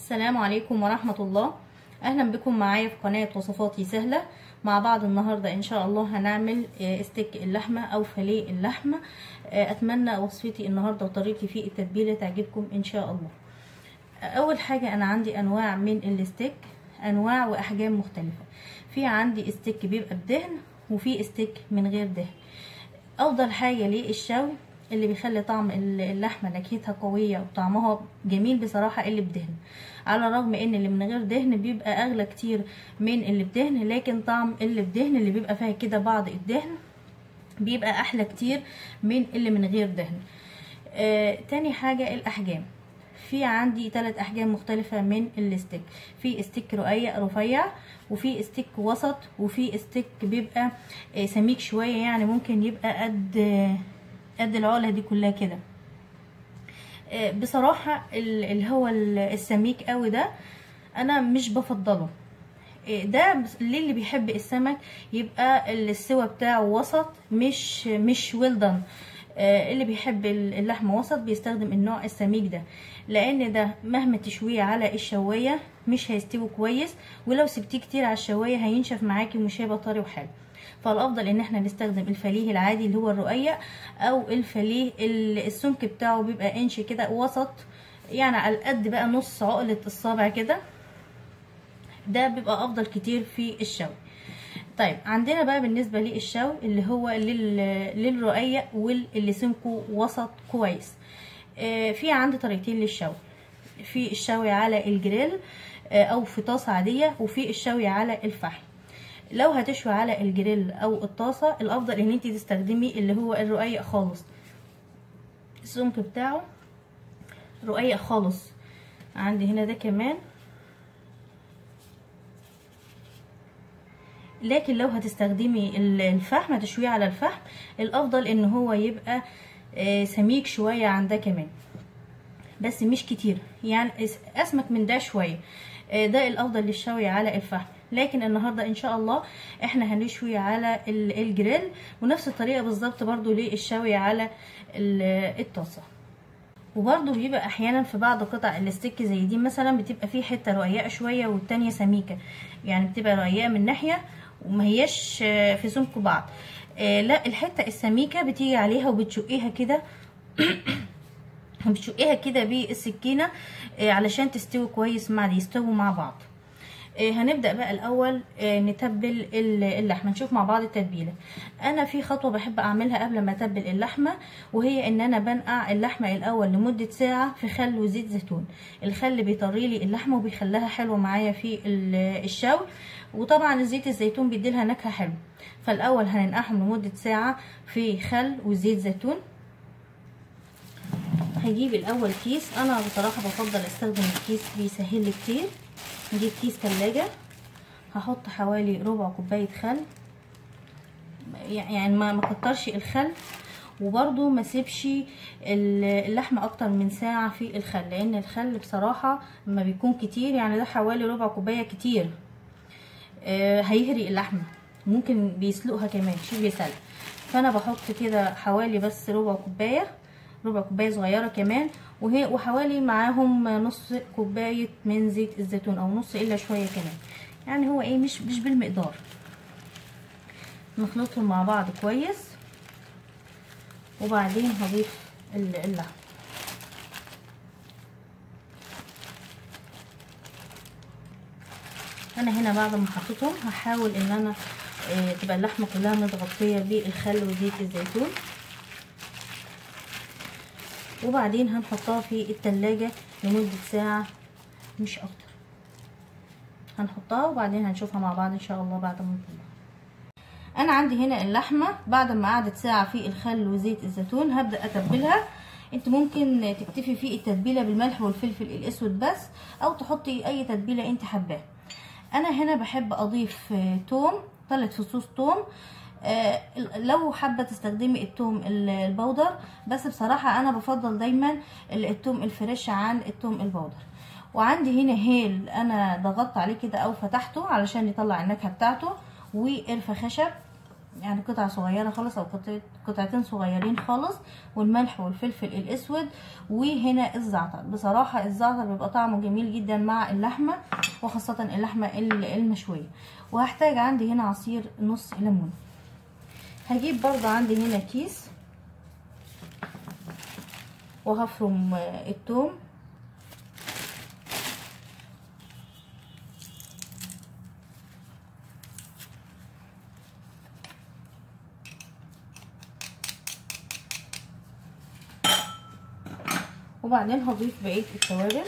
السلام عليكم ورحمة الله اهلا بكم معايا في قناة وصفاتي سهلة مع بعض النهاردة ان شاء الله هنعمل آه، ستيك اللحمة او فليه اللحمة آه، اتمنى وصفتي النهاردة وطريقتي في التتبيلة تعجبكم ان شاء الله آه، اول حاجة انا عندي انواع من الستيك انواع واحجام مختلفة في عندي ستيك بيبقى بدهن وفي ستيك من غير دهن افضل حاجة للشوي اللي بيخلي طعم اللحمه نكهتها قويه وطعمها جميل بصراحه اللي بدهن على الرغم ان اللي من غير دهن بيبقى اغلى كتير من اللي بدهن لكن طعم اللي بدهن اللي بيبقى فيها كده بعض الدهن بيبقى احلى كتير من اللي من غير دهن آه تاني حاجه الاحجام في عندي ثلاث احجام مختلفه من الستيك في ستيك رقيق رفيع وفي ستيك وسط وفي ستيك بيبقى آه سميك شويه يعني ممكن يبقى قد آه قد العقله دي كلها كده بصراحه اللي هو السميك قوي ده انا مش بفضله ده للي بيحب السمك يبقى السوا بتاعه وسط مش مش ويل دان اللي بيحب اللحمه وسط بيستخدم النوع السميك ده لان ده مهما تشويه على الشوايه مش هيستوي كويس ولو سبتيه كتير على الشوايه هينشف معاكي ومش هيبقى طري وحلو فالافضل ان احنا نستخدم الفليه العادي اللي هو الرقيق او الفليه السمك بتاعه بيبقى انش كده وسط يعني على قد بقى نص عقله الصابع كده ده بيبقى افضل كتير في الشوي طيب عندنا بقى بالنسبه للشوي اللي هو للرقيق واللي سمكه وسط كويس آه في عندي طريقتين للشوي في الشوي على الجريل آه او في طاسه عاديه وفي الشوي على الفحم لو هتشوي على الجريل او الطاسه الافضل ان انت تستخدمي اللي هو الرقيق خالص السمك بتاعه رقيق خالص عندي هنا ده كمان لكن لو هتستخدمي الفحم هتشويه على الفحم الافضل ان هو يبقى سميك شويه عن ده كمان بس مش كتير يعني اسمك من ده شويه ده الافضل للشوي على الفحم لكن النهاردة ان شاء الله احنا هنشوي على الجريل ونفس الطريقة بالظبط برضو للشوي على الطاسة وبرضو بيبقى احيانا في بعض قطع الستيك زي دي مثلا بتبقى فيه حتة رقيقة شوية والتانية سميكة يعني بتبقى رقيقة من ناحية وما هياش في سمك بعض لا الحتة السميكة بتيجي عليها وبتشقيها كده بتشقيها كده بالسكينة علشان تستوي كويس مع دي يستووا مع بعض هنبدا بقى الاول نتبل اللحمه نشوف مع بعض التتبيله انا في خطوه بحب اعملها قبل ما اتبل اللحمه وهي ان انا بنقع اللحمه الاول لمده ساعه في خل وزيت زيتون الخل بيطري لي اللحمه وبيخليها حلوه معايا في الشوي وطبعا زيت الزيتون بيديلها نكهه حلوه فالاول هننقعهم لمده ساعه في خل وزيت زيتون هجيب الاول كيس انا بصراحه بفضل استخدم الكيس بيسهل لي كتير نجيب كيس تلاجة هحط حوالي ربع كوباية خل يعني ما مكترش الخل وبرضو ما سيبش اللحمة اكتر من ساعة في الخل لان الخل بصراحة لما بيكون كتير يعني ده حوالي ربع كوباية كتير آه هيهري اللحمة ممكن بيسلقها كمان شوف بيسلق فانا بحط كده حوالي بس ربع كوباية ربع كوباية صغيرة كمان وهي وحوالي معاهم نص كوباية من زيت الزيتون او نص الا شوية كمان يعني هو ايه مش مش بالمقدار نخلطهم مع بعض كويس وبعدين هضيف اللحم انا هنا بعد ما حطيتهم هحاول ان انا اه تبقى اللحمه كلها متغطيه بالخل وزيت الزيتون وبعدين هنحطها في التلاجة لمدة ساعة مش اكتر هنحطها وبعدين هنشوفها مع بعض ان شاء الله بعد ما نطلعها انا عندي هنا اللحمة بعد ما قعدت ساعة في الخل وزيت الزيتون هبدأ اتبلها انت ممكن تكتفي في التتبيلة بالملح والفلفل الاسود بس او تحطي اي تتبيلة انت حباها انا هنا بحب اضيف توم ثلاث فصوص توم آه لو حابه تستخدمي التوم البودر بس بصراحه انا بفضل دايما التوم الفريش عن التوم البودر وعندي هنا هيل انا ضغطت عليه كده او فتحته علشان يطلع النكهه بتاعته وقرفه خشب يعني قطع صغيره خالص او قطعتين صغيرين خالص والملح والفلفل الاسود وهنا الزعتر بصراحه الزعتر بيبقى طعمه جميل جدا مع اللحمه وخاصه اللحمه المشويه وهحتاج عندي هنا عصير نص ليمون هجيب برضه عندي هنا كيس وهفرم التوم وبعدين هضيف بقيه التوابل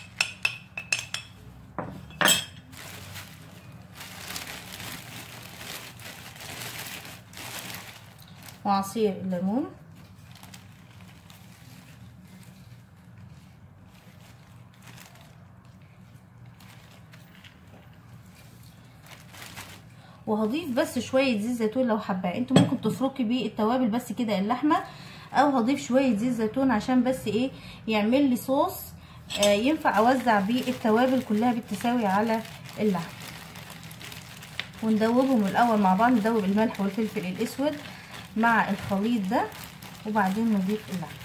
وعصير الليمون وهضيف بس شويه زيت زيتون لو حباه انتوا ممكن تفركي بيه التوابل بس كده اللحمه او هضيف شويه زيت زيتون عشان بس ايه يعمل لي صوص آه ينفع اوزع بيه التوابل كلها بالتساوي على اللحم وندوبهم الاول مع بعض ندوب الملح والفلفل الاسود مع الخليط ده وبعدين نضيف اللحم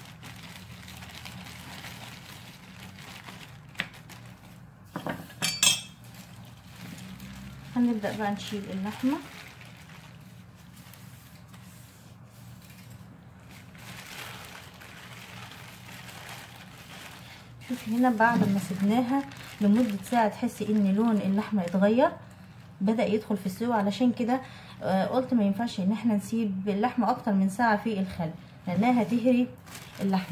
هنبدأ بقى نشيل اللحمة شوفي هنا بعد ما سيبناها لمدة ساعة تحسي ان لون اللحمة اتغير بدأ يدخل في السوا علشان كده آه قلت ما ينفعش ان احنا نسيب اللحمة اكتر من ساعة في الخل لانها هتهري اللحمة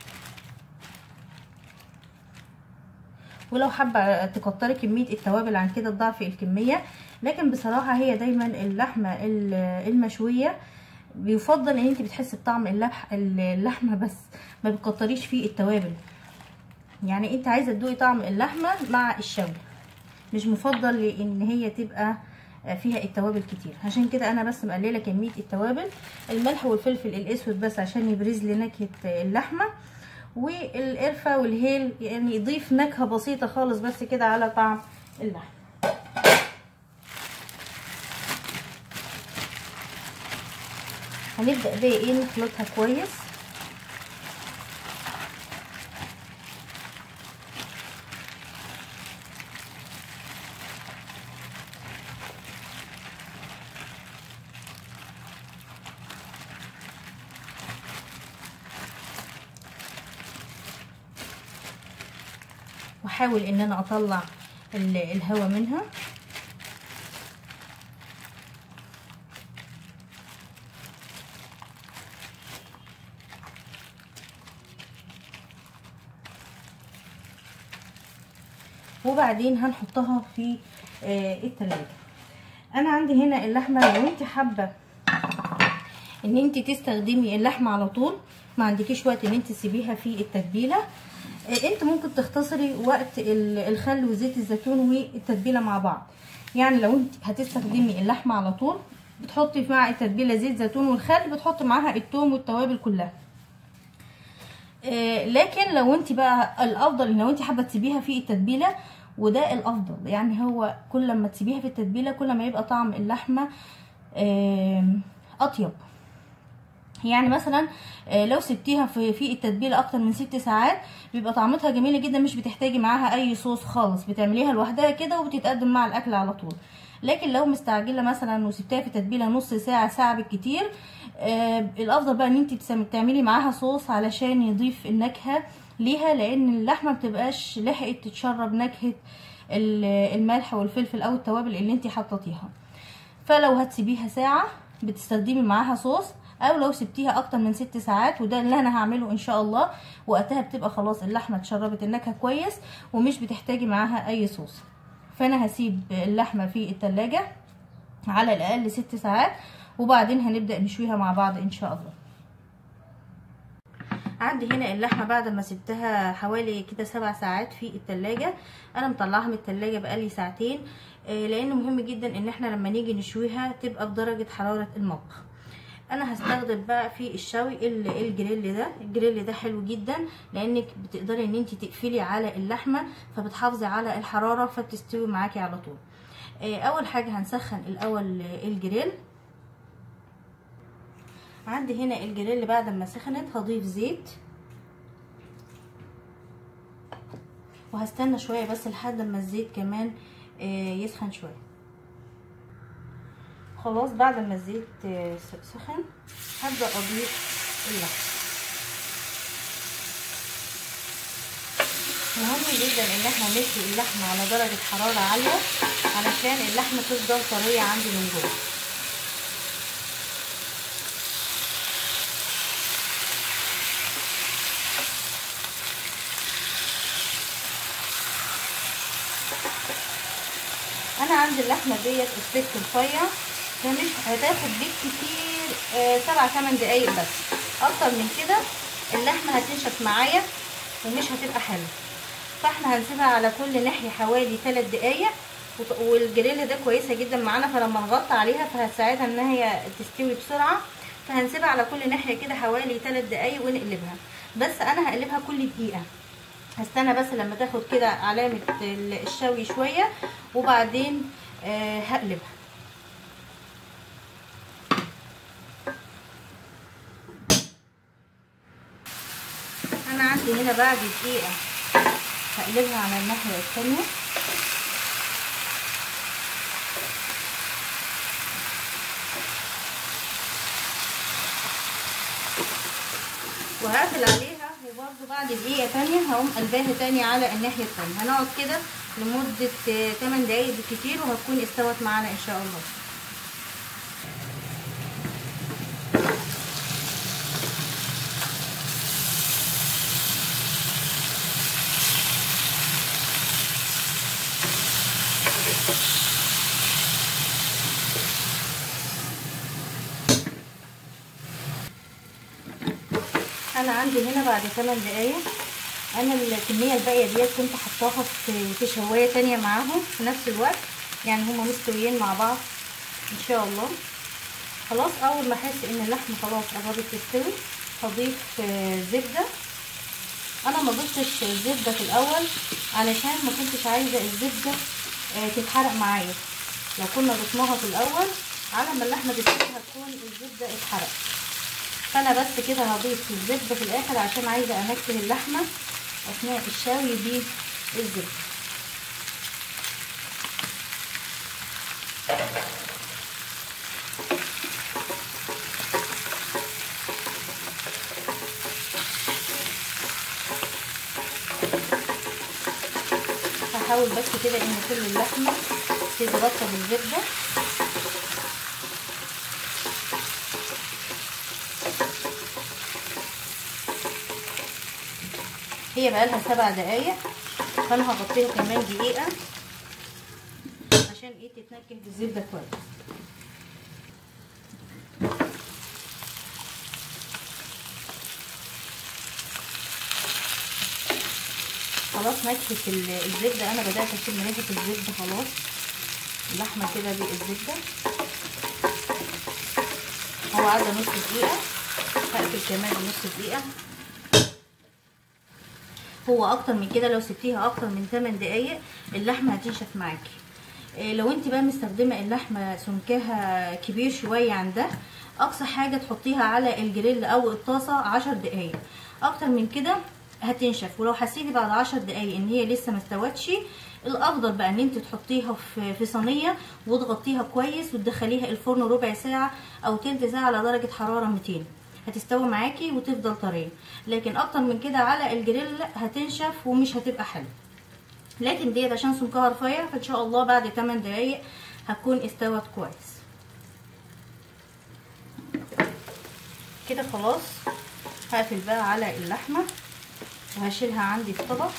ولو حابة تكتري كمية التوابل عن كده تضاعفي الكمية لكن بصراحة هي دايما اللحمة المشوية بيفضل ان انت بتحسي بطعم اللحمة بس ما بتكتريش فيه التوابل يعني انت عايزة تدوقي طعم اللحمة مع الشوي مش مفضل ان هي تبقى فيها التوابل كتير عشان كده انا بس مقلله كميه التوابل الملح والفلفل الاسود بس عشان يبرز لي نكهه اللحمه والقرفه والهيل يعني يضيف نكهه بسيطه خالص بس كده على طعم اللحم هنبدا بقى ايه نخلطها كويس واحاول ان انا اطلع الهواء منها وبعدين هنحطها في التلاجة انا عندي هنا اللحمه لو انت حابه ان انت تستخدمي اللحمه على طول ما عندكيش وقت ان انت تسيبيها في التتبيله انت ممكن تختصري وقت الخل وزيت الزيتون والتتبيله مع بعض يعني لو انت هتستخدمي اللحمه على طول بتحطي مع التتبيله زيت زيتون والخل بتحطي معاها الثوم والتوابل كلها لكن لو انت بقى الافضل لو انت حابه تسيبيها في التتبيله وده الافضل يعني هو كل ما تسيبيها في التتبيله كل ما يبقى طعم اللحمه اطيب يعني مثلا لو سبتيها في في التتبيله اكتر من ست ساعات بيبقى طعمتها جميله جدا مش بتحتاجي معاها اي صوص خالص بتعمليها لوحدها كده وبتتقدم مع الاكل على طول لكن لو مستعجله مثلا وسبتيها في التتبيله نص ساعه ساعه بالكتير آه الافضل بقى ان انت تعملي معاها صوص علشان يضيف النكهه ليها لان اللحمه مبتبقاش لحقت تتشرب نكهه الملح والفلفل او التوابل اللي انت حطيتيها فلو هتسيبيها ساعه بتستخدمي معاها صوص او لو سبتيها اكتر من ست ساعات وده اللي انا هعمله ان شاء الله وقتها بتبقى خلاص اللحمه اتشربت النكهه كويس ومش بتحتاجي معاها اي صوص فانا هسيب اللحمه في التلاجة على الاقل ست ساعات وبعدين هنبدا نشويها مع بعض ان شاء الله عندي هنا اللحمه بعد ما سبتها حوالي كده سبع ساعات في التلاجة انا مطلعها من التلاجة بقالي ساعتين لانه مهم جدا ان احنا لما نيجي نشويها تبقى بدرجه حراره المطبخ انا هستخدم بقى في الشوي الجريل ده الجريل ده حلو جدا لانك بتقدري ان انت تقفلي على اللحمه فبتحافظي على الحراره فبتستوي معاكي على طول اول حاجه هنسخن الاول الجريل عندي هنا الجريل بعد ما سخنت هضيف زيت وهستنى شويه بس لحد ما الزيت كمان يسخن شويه خلاص بعد ما الزيت سخن هبدا اضيف اللحم مهم جدا ان احنا نسلق اللحمه على درجه حراره عاليه علشان اللحمه تفضل طريه عندي من جوه انا عندي اللحمه ديت استيك رفيع فمش هتاخد بالكتير آه سبع تمن دقايق بس اكتر من كده اللحمه هتنشف معايا ومش هتبقى حلوه فاحنا هنسيبها على كل ناحيه حوالي 3 دقايق والجريل ده كويسه جدا معانا فلما نغطي عليها فهتساعدها ان هي تستوي بسرعه فهنسيبها على كل ناحيه كده حوالي 3 دقايق ونقلبها بس انا هقلبها كل دقيقه هستنى بس لما تاخد كده علامه الشوي شويه وبعدين آه هقلبها انا عندي هنا بعد دقيقه هقلبها على الناحيه الثانيه وهقفل عليها وبرده بعد دقيقه تانية هقوم قلباها تاني على الناحيه الثانيه هنقعد كده لمده 8 دقايق بالكتير وهتكون استوت معانا ان شاء الله انا عندي هنا بعد 8 دقايق انا الكميه الباقيه ديت كنت حطاها في في شوايه تانية معاهم في نفس الوقت يعني هما مستويين مع بعض ان شاء الله خلاص اول ما احس ان اللحمه خلاص قربت تستوي هضيف زبده انا ما ضفتش الزبده في الاول علشان ما كنتش عايزه الزبده تتحرق معايا لو كنا ضفناها في الاول على ما اللحمه تستوي هتكون الزبده اتحرقت فانا بس كده هضيف الزبده في الاخر عشان عايزه انكه اللحمه اثناء الشوي بالزبده هحاول بس كده ان كل اللحمه تتغطى بالزبده هي بقالها سبع دقايق فانا هغطيها كمان دقيقة عشان ايه تتنكه بالزبدة كويس خلاص نكهة الزبدة انا بدأت اشم ريحة الزبدة خلاص اللحمة كده بالزبدة هو عدى نص دقيقة هقفل كمان نص دقيقة هو اكتر من كده لو سبتيها اكتر من 8 دقايق اللحمه هتنشف معاكي إيه لو انت بقى مستخدمه اللحمه سمكها كبير شويه عن ده اقصى حاجه تحطيها على الجريل او الطاسه 10 دقايق اكتر من كده هتنشف ولو حسيتي بعد 10 دقايق ان هي لسه ما استوتش الافضل بقى ان انت تحطيها في في صينيه وتغطيها كويس وتدخليها الفرن ربع ساعه او تلت ساعه على درجه حراره 200 هتستوي معاكي وتفضل طريه لكن اكتر من كده على الجريل هتنشف ومش هتبقى حلوه لكن ديت عشان سمكها رفيع فان شاء الله بعد 8 دقايق هتكون استوت كويس كده خلاص هقفل بقى على اللحمه وهشيلها عندي في طبق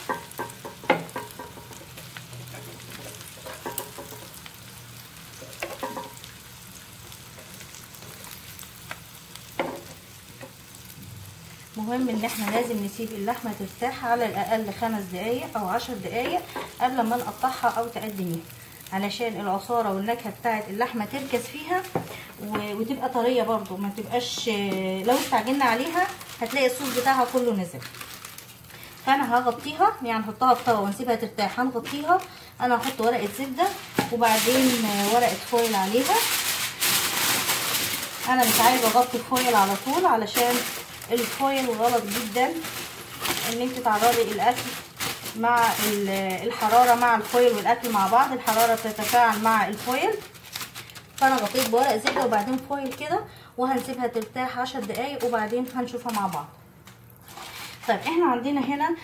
مهم ان احنا لازم نسيب اللحمه ترتاح على الاقل خمس دقايق او عشر دقايق قبل ما نقطعها او تقدميها علشان العصاره والنكهه بتاعه اللحمه تركز فيها وتبقى طريه برضو ما تبقاش لو استعجلنا عليها هتلاقي الصوص بتاعها كله نزل فانا هغطيها يعني نحطها في طبق ونسيبها ترتاح هنغطيها انا هحط ورقه زبده وبعدين ورقه فويل عليها انا مش عايزه اغطي الفويل على طول علشان الفويل غلط جدا ان انت تعرضي الاكل مع الحراره مع الفويل والاكل مع بعض الحراره بتتفاعل مع الفويل فانا غطيت بورق زبده وبعدين فويل كده وهنسيبها ترتاح عشر دقايق وبعدين هنشوفها مع بعض طيب احنا عندنا هنا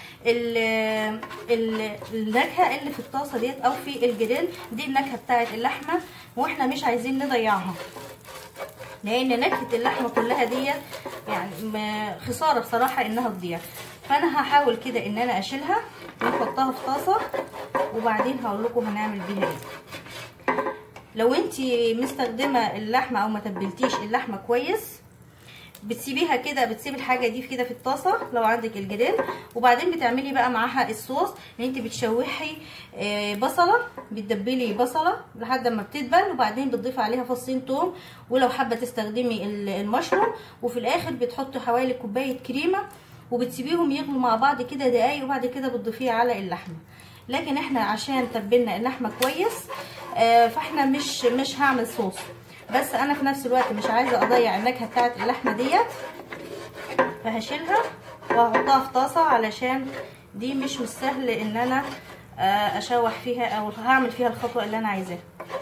النكهه اللي في الطاسه ديت او في الجريل دي النكهه بتاعه اللحمه واحنا مش عايزين نضيعها لان نكهه اللحمه كلها ديت يعني خساره بصراحه انها تضيع فانا هحاول كده ان انا اشيلها ونحطها في طاسه وبعدين هقول لكم هنعمل بيها ايه لو انت مستخدمه اللحمه او ما تبلتيش اللحمه كويس بتسيبيها كده بتسيبي الحاجه دي كده في الطاسه لو عندك الجريل وبعدين بتعملي بقى معاها الصوص ان انت بتشوحي بصله بتدبلي بصله لحد ما بتدبل وبعدين بتضيفي عليها فصين توم ولو حابه تستخدمي المشروم وفي الاخر بتحطي حوالي كوبايه كريمه وبتسيبيهم يغلوا مع بعض كده دقايق وبعد كده بتضيفيه على اللحمه لكن احنا عشان تبلنا اللحمه كويس فاحنا مش مش هعمل صوص بس انا في نفس الوقت مش عايزه اضيع النكهه بتاعه اللحمه ديت فهشيلها وهحطها في طاسه علشان دي مش مستاهل ان انا اشوح فيها او هعمل فيها الخطوه اللي انا عايزاها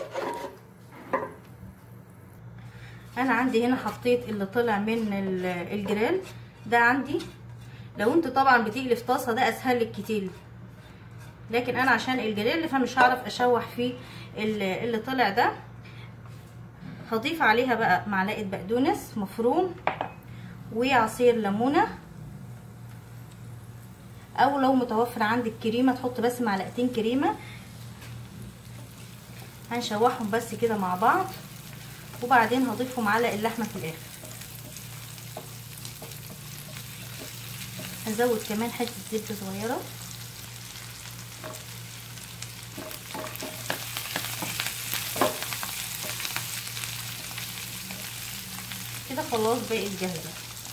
انا عندي هنا حطيت اللي طلع من الجريل ده عندي لو انت طبعا بتقلي في طاسه ده اسهل لك كتير لكن انا عشان الجريل فمش هعرف اشوح فيه اللي طلع ده هضيف عليها بقى معلقه بقدونس مفروم وعصير ليمونه او لو متوفر عندك كريمه تحط بس معلقتين كريمه هنشوحهم بس كده مع بعض وبعدين هضيفهم على اللحمه في الاخر هزود كمان حته زبده صغيره كده خلاص بقت جاهزه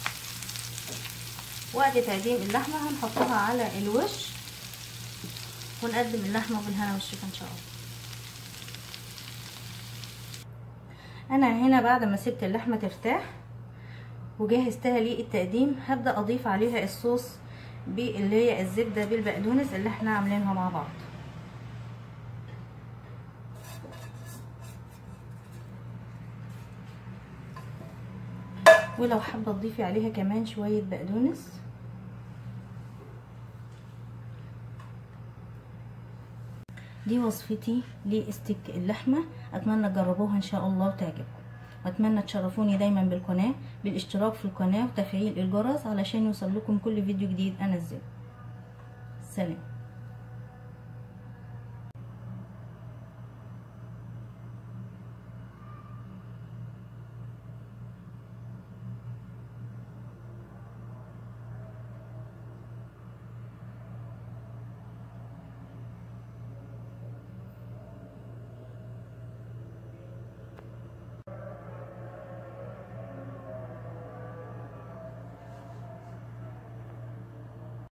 وقت تقديم اللحمه هنحطها على الوش ونقدم اللحمه بالهنا والشفا ان شاء الله انا هنا بعد ما سبت اللحمه ترتاح وجهزتها للتقديم هبدا اضيف عليها الصوص باللي هي الزبده بالبقدونس اللي احنا عاملينها مع بعض ولو حابه تضيفي عليها كمان شويه بقدونس دي وصفتي لاستيك اللحمه اتمنى تجربوها ان شاء الله وتعجبكم واتمنى تشرفوني دايما بالقناه بالاشتراك في القناه وتفعيل الجرس علشان يوصل لكم كل فيديو جديد انزله سلام